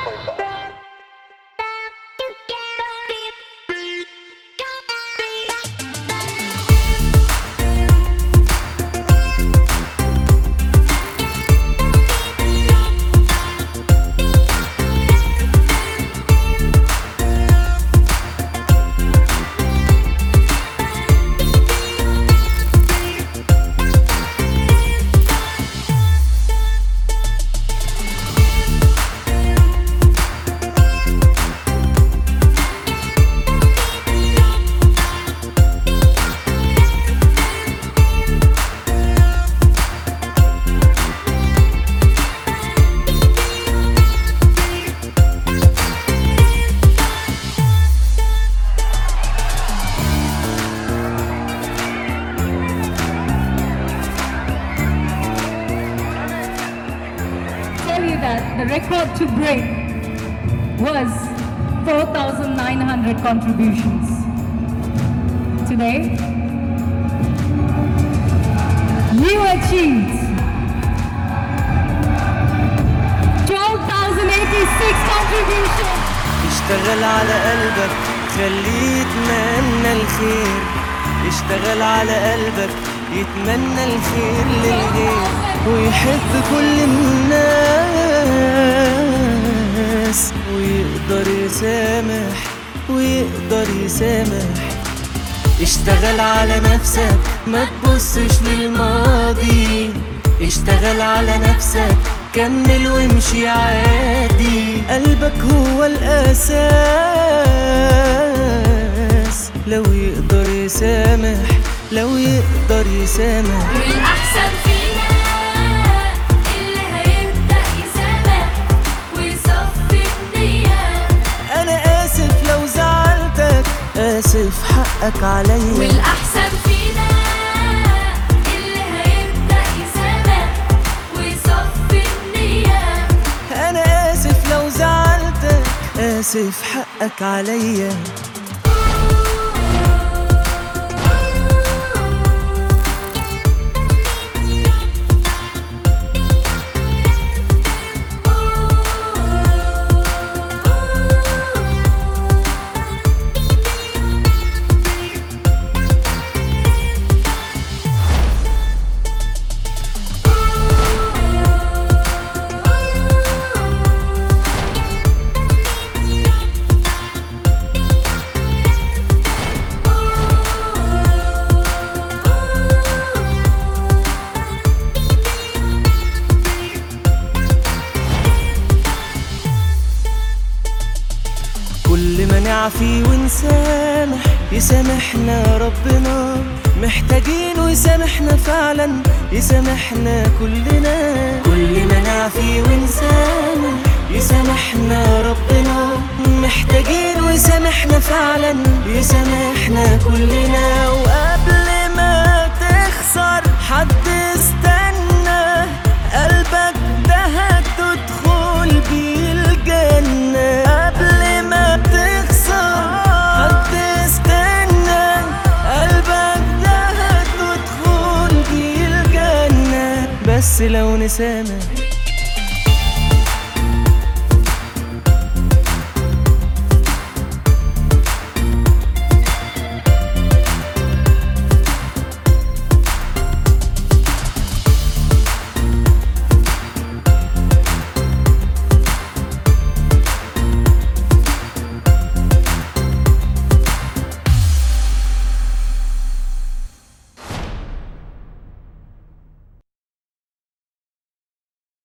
tell you that the record to break was 4,900 contributions. Today, you achieved 12,086 contributions. اشتغل على قلبك خليه يتمنى الخير اشتغل على قلبك يتمنى الخير للغير ويحب كل الناس ويقدر يسامح ويقدر يسامح اشتغل على نفسك ما تبصش للماضي اشتغل على نفسك كمل وامشي عادي قلبك هو الأساس لو يقدر يسامح لو يقدر يسامح والأحسن فينا اللي هيبدأ يسامح ويصفي النية أنا آسف لو زعلتك آسف حقك عليا والأحسن فينا اللي هيبدأ يسامح ويصفي النية أنا آسف لو زعلتك آسف حقك عليا كل ما نعفي ونسامح يسامحنا ربنا محتاجين ويسامحنا فعلا يسامحنا كلنا كل ما نعفي ونسامح يسامحنا ربنا محتاجين ويسامحنا فعلا يسامحنا كلنا وقبل ما تخسر حد استنى قلبك ده هتدخل بيه الجنة قبل ما تخسر حد استنى قلبك ده هتدخل بيه الجنة بس لو نسامح